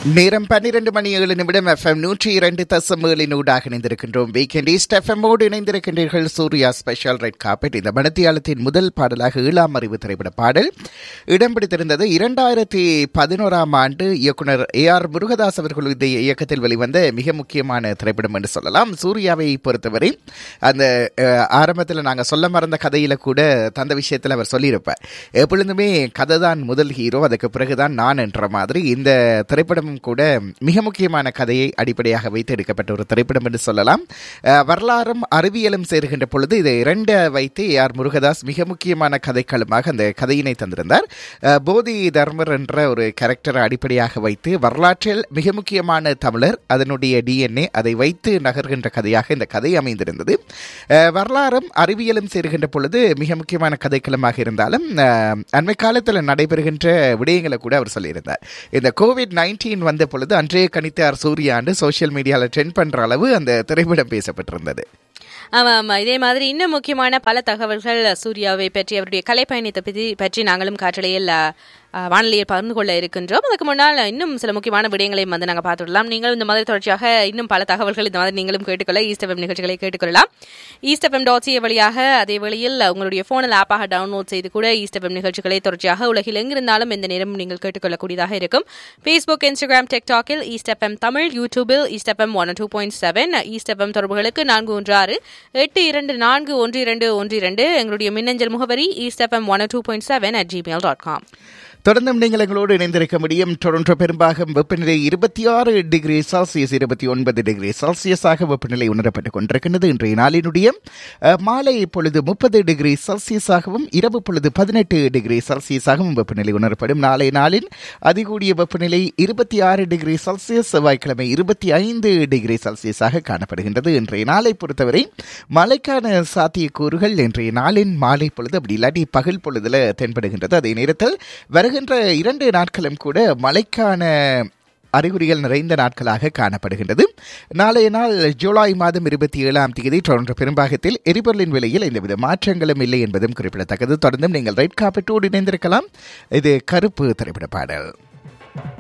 நேரம் பன்னிரண்டு மணி ஏழு நிமிடம் எஃப்எம் நூற்றி இரண்டு தசம் ஏழினூடாக இணைந்திருக்கின்றோம் வீக்கெண்ட் ஈஸ்ட் எஃப்எம்மோடு இணைந்திருக்கின்றீர்கள் சூர்யா ஸ்பெஷல் ரெட் காப்பெட் இந்த மனத்தியாலத்தின் முதல் பாடலாக ஏழாம் அறிவு திரைப்பட பாடல் இடம் பிடித்திருந்தது இரண்டாயிரத்தி பதினோராம் ஆண்டு இயக்குனர் ஏ ஆர் முருகதாஸ் அவர்களுடைய இயக்கத்தில் வெளிவந்த மிக முக்கியமான திரைப்படம் என்று சொல்லலாம் சூர்யாவை பொறுத்தவரை அந்த ஆரம்பத்தில் நாங்கள் சொல்ல மறந்த கதையில கூட தந்த விஷயத்தில் அவர் சொல்லியிருப்பார் எப்பொழுதுமே கதை தான் முதல் ஹீரோ அதுக்கு பிறகுதான் நான் என்ற மாதிரி இந்த திரைப்படமும் கூட மிக முக்கியமான கதையை அடிப்படையாக வைத்து எடுக்கப்பட்ட ஒரு திரைப்படம் என்று சொல்லலாம் அஹ், வரலாறும் அறிவியலும் சேருகின்ற பொழுது இதை இரண்ட வைத்து ஏ ஆர் முருகதாஸ் மிக முக்கியமான கதைக்களமாக அந்த கதையினை தந்திருந்தார் அஹ், போதி தர்மர் என்ற ஒரு கேரக்டரை அடிப்படையாக வைத்து வரலாற்றில் மிக முக்கியமான தமிழர் அதனுடைய டிஎன்ஏ அதை வைத்து நகர்கின்ற கதையாக இந்த கதை அமைந்திருந்தது அஹ், வரலாறும் அறிவியலும் சேருகின்ற பொழுது மிக முக்கியமான கதைக்களமாக இருந்தாலும் அஹ், அண்மை காலத்தில் நடைபெறுகின்ற விடயங்களை கூட அவர் சொல்லியிருந்தார் இந்த கோவிட் நைன்டீன் வந்த பொழுது அன்றைய கணித்தார் சூர்யாண்டு சோஷியல் மீடியாவில் ட்ரெண்ட் பண்ற அளவு அந்த திரைப்படம் பேசப்பட்டிருந்தது ஆமா ஆமா இதே மாதிரி இன்னும் முக்கியமான பல தகவல்கள் சூர்யாவை பற்றி அவருடைய கலை பயணத்தை பற்றி பற்றி நாங்களும் காற்றலையில் அஹ், வானொலியில் பகிர்ந்து கொள்ள இருக்கின்றோம் அதுக்கு முன்னால் இன்னும் சில முக்கியமான விடயங்களையும் வந்து நாங்கள் பார்த்துடலாம் நீங்கள் இந்த மாதிரி தொடர்ச்சியாக இன்னும் பல தகவல்கள் இந்த மாதிரி நீங்களும் கேட்டுக்கொள்ள ஈஸ்ட் எஃப்எம் நிகழ்ச்சிகளை கேட்டுக்கொள்ளலாம் ஈஸ்ட் எஃப்எம் டாட் சிஏ வழியாக அதே வழியில் உங்களுடைய ஃபோனில் ஆப்பாக டவுன்லோட் செய்து கூட ஈஸ்ட் எஃப்எம் நிகழ்ச்சிகளை தொடர்ச்சியாக உலகில் எங்கிருந்தாலும் எந்த நேரமும் நீங்கள் கேட்டுக்கொள்ளக்கூடியதாக இருக்கும் ஃபேஸ்புக் இன்ஸ்டாகிராம் டிக்டாக்கில் ஈஸ்ட் எஃப்எம் தமிழ் யூடியூபில் East FM one two point seven East FM தொடர்புகளுக்கு நான்கு ஒன்று ஆறு எட்டு இரண்டு நான்கு ஒன்று இரண்டு ஒன்று இரண்டு எங்களுடைய மின்னஞ்சல் முகவரி East FM one two point seven at Gmail dot com தொடர்ந்தும் நீங்கள் எங்களோடு இணைந்திருக்க முடியும் டொரண்டோ பெரும்பாகம் வெப்பநிலை இருபத்தி ஆறு டிகிரி செல்சியஸ் இருபத்தி ஒன்பது டிகிரி செல்சியஸாக வெப்பநிலை உணரப்பட்டுக் கொண்டிருக்கின்றது இன்றைய நாளினுடைய அஹ், மாலை பொழுது முப்பது டிகிரி செல்சியஸாகவும் இரவு பொழுது பதினெட்டு டிகிரி செல்சியஸாகவும் வெப்பநிலை உணரப்படும் நாளை நாளின் அதிகூடிய வெப்பநிலை இருபத்தி ஆறு டிகிரி செல்சியஸ் செவ்வாய்க்கிழமை இருபத்தி ஐந்து டிகிரி செல்சியஸாக காணப்படுகின்றது இன்றைய நாளை பொறுத்தவரை மழைக்கான சாத்தியக்கூறுகள் இன்றைய நாளின் மாலை பொழுது அப்படி இல்லாட்டி பகல் பொழுதுல தென்படுகின்றது அதே நேரத்தில் வருகின்ற இரண்டு நாட்களும் கூட மழைக்கான அறிகுறிகள் நிறைந்த நாட்களாக காணப்படுகின்றது நாளைய நாள் ஜூலை மாதம் இருபத்தி ஏழாம் தேதி டொரண்டோ பெரும்பாகத்தில் எரிபொருளின் விலையில் எந்தவித மாற்றங்களும் இல்லை என்பதும் குறிப்பிடத்தக்கது தொடர்ந்தும் நீங்கள் ரெட் காப்பெட்டோடு இணைந்திருக்கலாம் இது கருப்பு திரைப்பட பாடல்